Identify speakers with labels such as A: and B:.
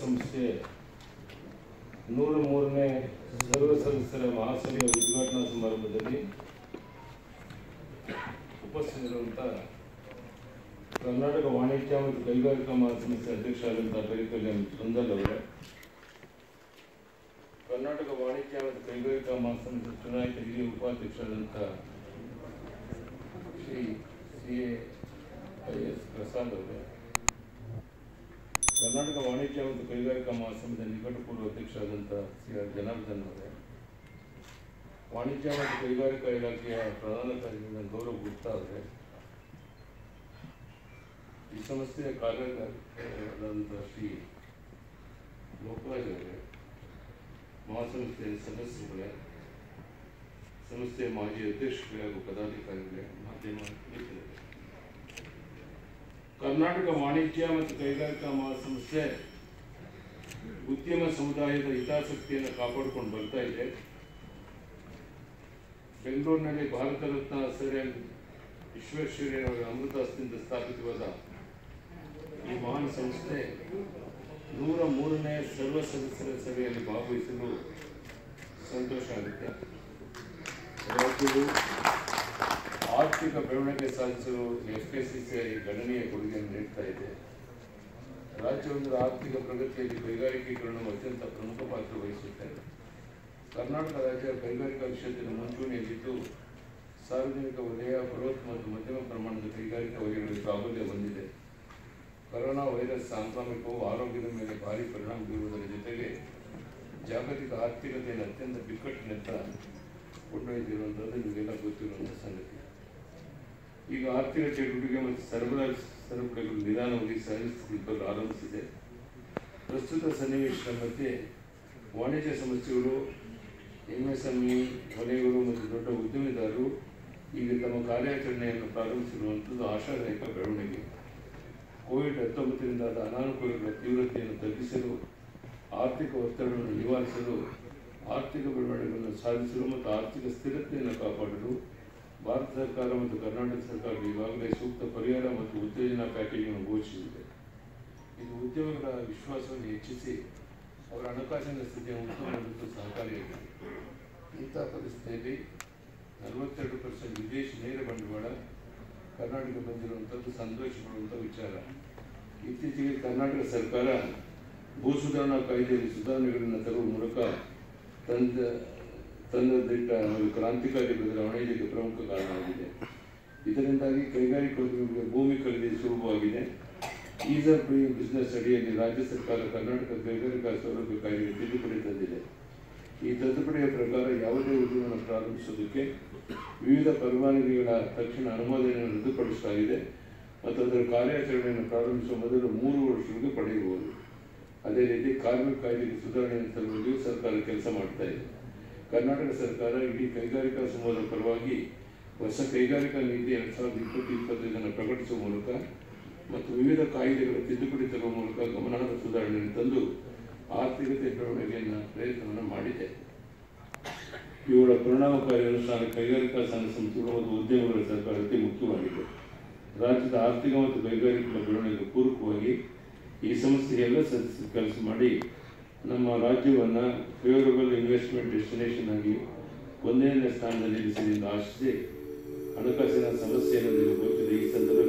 A: ಸಂಸ್ಥೆ ನೂರ ಮೂರನೇ ಸರ್ವ ಸದಸ್ಯರ ಮಹಾಸಭೆಯ ಉದ್ಘಾಟನಾ ಸಮಾರಂಭದಲ್ಲಿ ಉಪಸ್ಥಿತರಿರುವಂಥ ಕರ್ನಾಟಕ ವಾಣಿಜ್ಯ ಮತ್ತು ಕೈಗಾರಿಕಾ ಮಹಾಸಂಸ್ಥೆ ಅಧ್ಯಕ್ಷರಾದಂಥ ಕರಿಕಲ್ಯಾಣ್ ಸುಂದರ್ ಅವರೇ ಕರ್ನಾಟಕ ವಾಣಿಜ್ಯ ಮತ್ತು ಕೈಗಾರಿಕಾ ಮಹಾಸಂಸ್ಥೆ ಚುನಾಯಿತ ಹಿರಿಯ ಉಪಾಧ್ಯಕ್ಷರಾದಂಥ Shri C A I S Prasad ಅವರೇ ಕರ್ನಾಟಕ ವಾಣಿಜ್ಯ ಮತ್ತು ಕೈಗಾರಿಕಾ ಮಹಾಸಂಘದ ನಿಕಟಪೂರ್ವ ಅಧ್ಯಕ್ಷರಾದಂಥ ಸಿ ಆರ್ ಜನಾರ್ದನ್ ಅವರೇ ವಾಣಿಜ್ಯ ಮತ್ತು ಕೈಗಾರಿಕಾ ಇಲಾಖೆಯ ಪ್ರಧಾನ ಕಾರ್ಯದರ್ಶಿ ಗೌರವ್ ಗುಪ್ತಾ ಅವರೇ ಈ ಸಂಸ್ಥೆಯ ಕಾರ್ಯದರ್ಶಿಯಾದಂಥ ಶ್ರೀ ಲೋಕರಾಜ್ ಅವರೇ ಮಹಾಸಂಸ್ಥೆಯ ಸದಸ್ಯರುಗಳೇ ಸಂಸ್ಥೆಯ ಮಾಜಿ ಅಧ್ಯಕ್ಷರುಗಳೇ ಹಾಗೂ ಪದಾಧಿಕಾರಿಗಳೇ ಮಾಧ್ಯಮ ಮಿತ್ರರೇ ಕರ್ನಾಟಕ ವಾಣಿಜ್ಯ ಮತ್ತು ಕೈಗಾರಿಕಾ ಮಹಾಸಂಸ್ಥೆ ಉದ್ಯಮ ಸಮುದಾಯದ ಹಿತಾಸಕ್ತಿಯನ್ನು ಕಾಪಾಡಿಕೊಂಡು ಬರ್ತಾ ಇದೆ ಬೆಂಗಳೂರಿನಲ್ಲಿ ಭಾರತ ರತ್ನ ಸರ್ ಎಂ ವಿಶ್ವೇಶ್ವರಯ್ಯನವರ ಅಮೃತಾಸ್ತಿಯಿಂದ ಸ್ಥಾಪಿತವಾದ ಈ ಮಹಾನ್ ಸಂಸ್ಥೆ ನೂರ ಮೂರನೇ ಸರ್ವ ಸದಸ್ಯರ ಸಭೆಯಲ್ಲಿ ಭಾಗವಹಿಸಲು ಸಂತೋಷ ಆಗುತ್ತೆ ರಾಜ್ಯವು ಆರ್ಥಿಕ ಬೆಳವಣಿಗೆ ಸಾಧಿಸಲು ಎಫ್ಎಸಿಸಿಐ ಗಣನೀಯ ಕೊಡುಗೆಯನ್ನು ನೀಡ್ತಾ ಇದೆ ರಾಜ್ಯವೊಂದರ ಆರ್ಥಿಕ ಪ್ರಗತಿಯಲ್ಲಿ ಕೈಗಾರಿಕೀಕರಣವು ಅತ್ಯಂತ ಪ್ರಮುಖ ಪಾತ್ರ ವಹಿಸುತ್ತೆ ಕರ್ನಾಟಕ ರಾಜ್ಯ ಕೈಗಾರಿಕಾ ಕ್ಷೇತ್ರದ ಮುಂಚೂಣಿಯಲ್ಲಿದ್ದು ಸಾರ್ವಜನಿಕ ವಲಯ ಬೃಹತ್ ಮತ್ತು ಮಧ್ಯಮ ಪ್ರಮಾಣದ ಕೈಗಾರಿಕಾ ವಲಯಗಳಿಗೆ ಪ್ರಾಬಲ್ಯ ಹೊಂದಿದೆ ಕೊರೋನಾ ವೈರಸ್ ಸಾಂಕ್ರಾಮಿಕವು ಆರೋಗ್ಯದ ಮೇಲೆ ಭಾರಿ ಪರಿಣಾಮ ಬೀರುವುದರ ಜೊತೆಗೆ ಜಾಗತಿಕ ಆರ್ಥಿಕತೆಯನ್ನು ಅತ್ಯಂತ ಬಿಕ್ಕಟ್ಟಿನತ್ತ ಕೊಂಡೊಯ್ದಿರುವಂಥದ್ದು ನಿಮಗೆಲ್ಲ ಗೊತ್ತಿರುವಂಥ ಸಂಗತಿ ಈಗ ಆರ್ಥಿಕ ಚಟುವಟಿಕೆ ಮತ್ತು ಸರಬರಾಜು ಸರಪಳಿಗಳು ನಿಧಾನವಾಗಿ ಸಹಜಿಸಲು ಆರಂಭಿಸಿದೆ ಪ್ರಸ್ತುತ ಸನ್ನಿವೇಶದ ಮಧ್ಯೆ ವಾಣಿಜ್ಯ ಸಂಸ್ಥೆಗಳು ಎಂಎಸ್ಎಂಇ ವಲಯಗಳು ಮತ್ತು ದೊಡ್ಡ ಉದ್ಯಮಿದಾರರು ಈಗ ತಮ್ಮ ಕಾರ್ಯಾಚರಣೆಯನ್ನು ಪ್ರಾರಂಭಿಸಿರುವಂಥದ್ದು ಆಶಾದಾಯಕ ಬೆಳವಣಿಗೆ ಕೋವಿಡ್ ಹತ್ತೊಂಬತ್ತರಿಂದಾದ ಅನಾನುಕೂಲಗಳ ತೀವ್ರತೆಯನ್ನು ತಗ್ಗಿಸಲು ಆರ್ಥಿಕ ಒತ್ತಡವನ್ನು ನಿವಾರಿಸಲು ಆರ್ಥಿಕ ಬೆಳವಣಿಗೆಯನ್ನು ಸಾಧಿಸಲು ಮತ್ತು ಆರ್ಥಿಕ ಸ್ಥಿರತೆಯನ್ನು ಕಾಪಾಡಲು ಭಾರತ ಸರ್ಕಾರ ಮತ್ತು ಕರ್ನಾಟಕ ಸರ್ಕಾರ ಈಗಾಗಲೇ ಸೂಕ್ತ ಪರಿಹಾರ ಮತ್ತು ಉತ್ತೇಜನಾ ಪ್ಯಾಕೇಜ್ ಅನ್ನು ಘೋಷಿಸಿದೆ ಇದು ಉದ್ಯಮಿಗಳ ವಿಶ್ವಾಸವನ್ನು ಹೆಚ್ಚಿಸಿ ಅವರ ಹಣಕಾಸಿನ ಸ್ಥಿತಿಯನ್ನು ಉತ್ತಮಗೊಳಿಸಲು ಸಹಕಾರಿಯಾಗಿದೆ ಇಂಥ ಪರಿಸ್ಥಿತಿಯಲ್ಲಿ ನಲವತ್ತೆರಡು ಪರ್ಸೆಂಟ್ ವಿದೇಶಿ ನೇರ ಬಂಡವಾಳ ಕರ್ನಾಟಕ ಬಂದಿರುವಂಥದ್ದು ಸಂತೋಷ ಪಡುವಂಥ ವಿಚಾರ ಇತ್ತೀಚೆಗೆ ಕರ್ನಾಟಕ ಸರ್ಕಾರ ಭೂ ಸುಧಾರಣಾ ಕಾಯ್ದೆಯಲ್ಲಿ ಸುಧಾರಣೆಗಳನ್ನು ತರುವ ಮೂಲಕ ತಂದ ತಂದದಿಟ್ಟ ಒಂದು ಕ್ರಾಂತಿಕಾರಿ ಬದಲಾವಣೆ ಇದಕ್ಕೆ ಪ್ರಮುಖ ಕಾರಣವಾಗಿದೆ ಇದರಿಂದಾಗಿ ಕೈಗಾರಿಕೋದ್ಯಮಿಗಳಿಗೆ ಭೂಮಿ ಖರೀದಿ ಸುಲಭವಾಗಿದೆ ಈಸ್ ಆಫ್ ಡೂಯಿಂಗ್ ಬಿಸ್ನೆಸ್ ಅಡಿಯಲ್ಲಿ ರಾಜ್ಯ ಸರ್ಕಾರ ಕರ್ನಾಟಕ ಕೈಗಾರಿಕಾ ಸೌಲಭ್ಯ ಕಾಯ್ದೆಗೆ ತಿದ್ದುಪಡಿ ತಂದಿದೆ ಈ ತಿದ್ದುಪಡಿಯ ಪ್ರಕಾರ ಯಾವುದೇ ಉದ್ಯಮವನ್ನು ಪ್ರಾರಂಭಿಸೋದಕ್ಕೆ ವಿವಿಧ ಪರವಾನಗಿಗಳ ತಕ್ಷಣ ಅನುಮೋದನೆಯನ್ನು ರದ್ದುಪಡಿಸಲಾಗಿದೆ ಮತ್ತು ಅದರ ಕಾರ್ಯಾಚರಣೆಯನ್ನು ಪ್ರಾರಂಭಿಸುವ ಮೊದಲು ಮೂರು ವರ್ಷಗಳಿಗೆ ಪಡೆಯಬಹುದು ಅದೇ ರೀತಿ ಕಾರ್ಮಿಕ ಕಾಯ್ದೆಗೆ ಸುಧಾರಣೆಯನ್ನು ತರುವಲ್ಲಿಯೂ ಸರ್ಕಾರ ಕೆಲಸ ಮಾಡ್ತಾ ಇದೆ ಕರ್ನಾಟಕ ಸರ್ಕಾರ ಇಡೀ ಕೈಗಾರಿಕಾ ಸಮೂಹದ ಪರವಾಗಿ ಹೊಸ ಕೈಗಾರಿಕಾ ನೀತಿ ಎರಡ್ ಸಾವಿರದ ಇಪ್ಪತ್ತು ಇಪ್ಪತ್ತೈದನ್ನು ಪ್ರಕಟಿಸುವ ಮೂಲಕ ಮತ್ತು ವಿವಿಧ ಕಾಯ್ದೆಗಳ ತಿದ್ದುಪಡಿ ತರುವ ಮೂಲಕ ಗಮನಾರ್ಹ ಸುಧಾರಣೆಯನ್ನು ತಂದು ಆರ್ಥಿಕತೆ ಬೆಳವಣಿಗೆಯನ್ನು ಪ್ರಯತ್ನವನ್ನು ಮಾಡಿದೆ ಇವುಗಳ ಪರಿಣಾಮಕಾರಿ ಅನುಷ್ಠಾನ ಕೈಗಾರಿಕಾ ಸಂಘ ಸಂಸ್ಥೆಗಳು ಮತ್ತು ಉದ್ಯಮಗಳ ಸರ್ಕಾರ ಅತಿ ಮುಖ್ಯವಾಗಿದೆ ರಾಜ್ಯದ ಆರ್ಥಿಕ ಮತ್ತು ಕೈಗಾರಿಕಾ ಬೆಳವಣಿಗೆ ಪೂರಕವಾಗಿ ಈ ಸಂಸ್ಥೆ ಎಲ್ಲ ಸದಸ್ಯ ಕೆಲಸ ಮಾಡಿ ನಮ್ಮ ರಾಜ್ಯವನ್ನು ಫೇವರಬಲ್ ಇನ್ವೆಸ್ಟ್ಮೆಂಟ್ ಡೆಸ್ಟಿನೇಷನ್ ಆಗಿ ಒಂದನೇ ಸ್ಥಾನದಲ್ಲಿ ಇರಿಸಿದೆ ಎಂದು ಆಶಿಸಿ ಹಣಕಾಸಿನ ಸಮಸ್ಯೆಯನ್ನು ನೀವು ಗೊತ್ತಿದೆ ಈ ಸಂದರ್ಭ